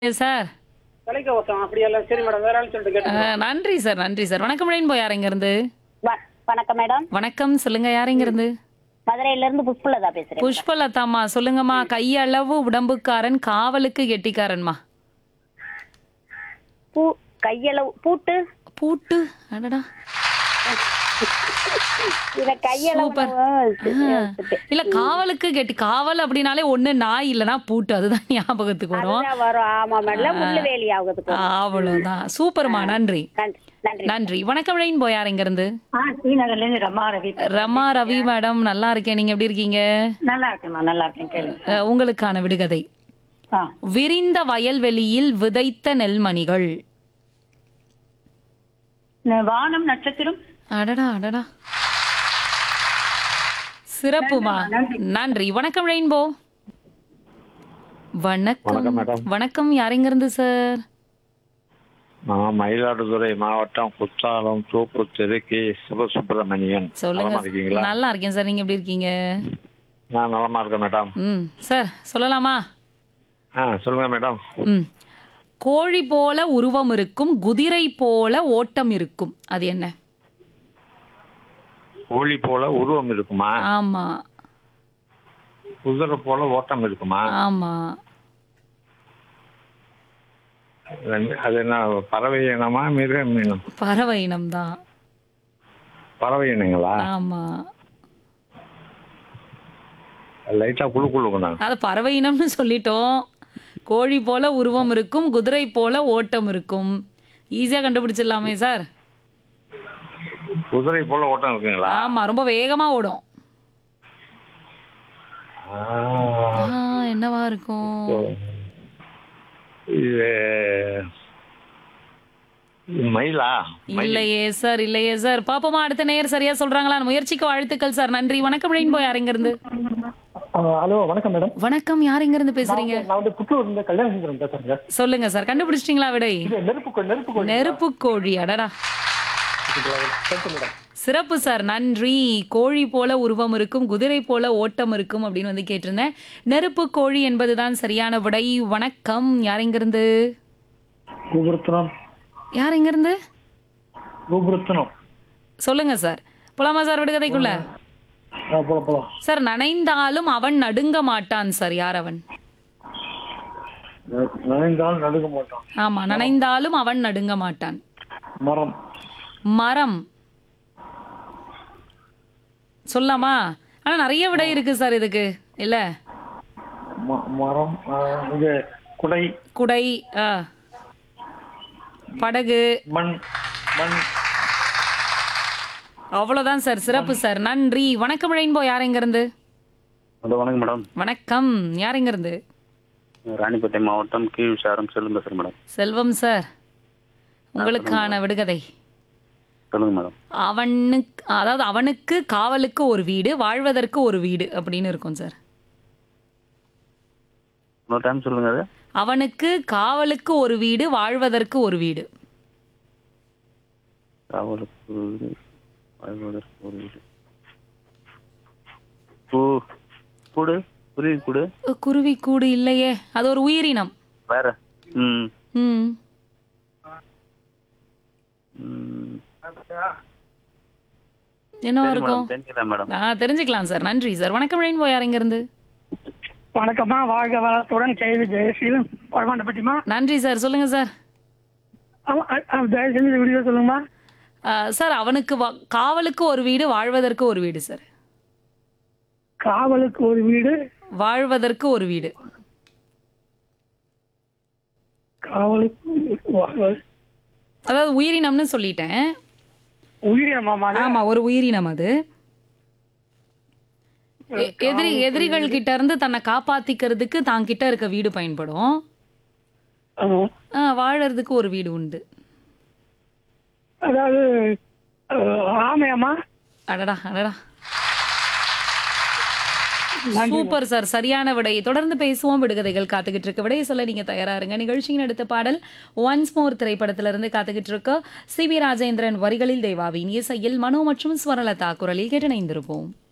Sir தலைக்கவசம் அப்படியெல்லாம் சரி மேடம் வேற ஆள் சொல்லிட்டு கேட்டு அஹ், நன்றி சார் நன்றி சார் வணக்கம் ரெயின்போ யார் இங்க இருந்து வ- வணக்கம் மேடம் வணக்கம் சொல்லுங்க யார் இங்க இருந்து மதுரையில இருந்து புஷ்பலதா பேசுறேன் புஷ்பலதாமா சொல்லுங்கம்மா கையளவு உடம்புக்காரன் காவலுக்கு கெட்டிக்காரன்மா பூ கையளவு பூட்டு பூட்டு அடடா இத கையளவு சூப்பர். நான் இல்ல காவலுக்கு கெட்டி காவல் அப்படின்னாலே ஒண்ணு நாய் இல்லனா பூட்டு அதுதான் ஞாபகத்துக்கு வரும் அதுதான் வரும் ஆமா மேடம் முள்ளு வேலி ஆகுதுக்கு அவ்வளவுதான் சூப்பர்மா நன்றி நன்றி நன்றி நன்றி வணக்கம் ரெயின்போ யார் இங்க இருந்து ஆ ஸ்ரீநகர்ல இருந்து ரமா ரவி ரமா ரவி மேடம் நல்லா இருக்கேன் நீங்க எப்படி இருக்கீங்க நல்லா இருக்கேன் நல்லா இருக்கேன் கேளுங்க அஹ், உங்களுக்கான விடுகதை ஆ விரிந்த வயல்வெளியில் விதைத்த நெல்மணிகள் ந- வானம் நட்சத்திரம் அடடா அடடா சிறப்புமா நன்றி வணக்கம் ரெயின்போ வணக்கம் வணக்கம் மேடம். வணக்கம் யாருங்க இருந்து சார் நான் மயிலாடுதுறை மாவட்டம் குத்தாலம் தூப்பு தெருக்கு சிவசுப்பிரமணியன் சொல்லுங்க நலமா இருக்கீங்களா நல்லா இருக்கேன் சார் நீங்க எப்படி இருக்கீங்க நான் நலமா இருக்கேன் மேடம் ம் சார் சொல்லலாமா ஆ சொல்லுங்க மேடம் ம் கோழி போல உருவம் இருக்கும் குதிரை போல ஓட்டம் இருக்கும் அது என்ன கோழி போல உருவம் இருக்குமா ஆமா குதிரை போல ஓட்டம் இருக்குமா ஆமா ரெண்டு- அது என்ன பறவை இனமா மிருக இனம் பறவை இனம்தான் பறவை இனங்களா ஆமா லைட்டா குழு குழுக்குனாங்க அது பறவை இனம்னு சொல்லிட்டோம் கோழி போல உருவம் இருக்கும் குதிரை போல ஓட்டம் இருக்கும் ஈஸியா கண்டுபிடிச்சிடலாமே சார் குதிரை போல ஓட்டம் இருக்குங்களா ஆமா ரொம்ப வேகமா ஓடும் ஆ, ஆ, என்னவா இருக்கும் இது இது மயிலா மயில். இல்லையே சார் இல்லையே சார் பாப்போமா அடுத்த நேயர் சரியா சொல்றாங்களா முயற்சிக்கு வாழ்த்துக்கள் சார் நன்றி வணக்கம் ரெயின்போ யார் இங்க இருந்து ஹலோ வணக்கம் மேடம் வணக்கம் யார் இங்க இருந்து பேசுறீங்க நான் வந்து புத்தூர் இருந்து கல்யாண சுந்தரம் பேசுறேங்க சொல்லுங்க சார் கண்டுபிடிச்சிட்டீங்களா விடை இது நெருப்பு கோ- நெருப்பு கோழி நெருப்பு கோழி அடடா மேடம் சிறப்பு சார் நன்றி கோழி போல உருவம் இருக்கும் குதிரை போல ஓட்டம் இருக்கும் அப்படின்னு வந்து கேட்டிருந்தேன் நெருப்பு கோழி என்பதுதான் சரியான விடை வணக்கம் யார் இங்க இருந்து கோபுரத்தனம் யார் இங்க இருந்து கோபுரத்தனம் சொல்லுங்க சார் போலாமா சார் விடுகதைக்குள்ள போலாம் போலாம் சார் நனைந்தாலும் அவன் நடுங்க மாட்டான் சார் யார் அவன் நனைந்தால் நடுங்க மாட்டான் ஆமா நனைந்தாலும் அவன் நடுங்க மாட்டான் மரம் மரம் சொல்லாமா ஆனா நிறைய விடை இருக்கு சார் இதுக்கு இல்ல ம- மரம் ஆ, இது குடை குடை ஆ, படகு மண் மண் அவ்வளவுதான் சார் சிறப்பு சார் நன்றி வணக்கம் ரெயின்போ யார் எங்க இருந்து ஹலோ வணக்கம் மேடம் வணக்கம் யார் எங்க இருந்து ராணிப்பேட்டை மாவட்டம் கீழ் விசாரம் செல்லும் பேசுறேன் மேடம் செல்வம் சார் உங்களுக்கான விடுகதை சொல்லுங்க மேடம் அவனுக்கு அதாவது அவனுக்கு காவலுக்கு ஒரு வீடு வாழ்வதற்கு ஒரு வீடு அப்படின்னு இருக்கும் சார் இன்னொரு டைம் சொல்லுங்க அது அவனுக்கு காவலுக்கு ஒரு வீடு வாழ்வதற்கு ஒரு வீடு காவலுக்கு ஒரு வீடு வாழ்வதற்கு ஒரு வீடு பூ கூடு குருவி கூடு குருவி கூடு இல்லையே அது ஒரு உயிரினம் வேற ம் ம் ம். என்னவா சரி இருக்கும் மேடம் தெரிஞ்சுக்கலாம் மேடம் ஆ தெரிஞ்சுக்கலாம் சார் நன்றி சார் வணக்கம் ரெயின்போ யார் எங்க இருந்து வணக்கம்மா வாழ்க வளத்துடன் கேள்வி ஜெயசீலன் பழமாண்டப்பட்டிமா நன்றி சார் சொல்லுங்க சார் தயவு செஞ்சு வீடியோ சொல்லுங்கம்மா ஆ, சார் அவனுக்கு வா- காவலுக்கு ஒரு வீடு வாழ்வதற்கு ஒரு வீடு சார் காவலுக்கு ஒரு வீடு வாழ்வதற்கு ஒரு வீடு காவலுக்கு வாழ்வது. அதாவது உயிரினம்னு சொல்லிட்டேன் உயிரினமாமா அது? ஆமா ஒரு உயிரினம் அது எ- எதிரி எதிரிகள் கிட்ட இருந்து தன்னை காப்பாத்திக்கிறதுக்கு தான் கிட்ட இருக்க வீடு பயன்படும் ஆமா. ஆ, வாழறதுக்கு ஒரு வீடு உண்டு அதாவது அஹ், ஆமையாம்மா அடடா அடடா சூப்பர் சார் சரியான விடை தொடர்ந்து பேசுவோம் விடுகதைகள் காத்துக்கிட்டு இருக்க விடையை சொல்ல நீங்க தயாரா இருங்க நிகழ்ச்சியின் அடுத்த பாடல் ஒன்ஸ் மோர் திரைப்படத்துல இருந்து காத்துக்கிட்டு இருக்க சி வி ராஜேந்திரன் வரிகளில் தேவாவின் இசையில் மனோ மற்றும் ஸ்வரலதா குரலில் கேட்டு இணைந்திருப்போம்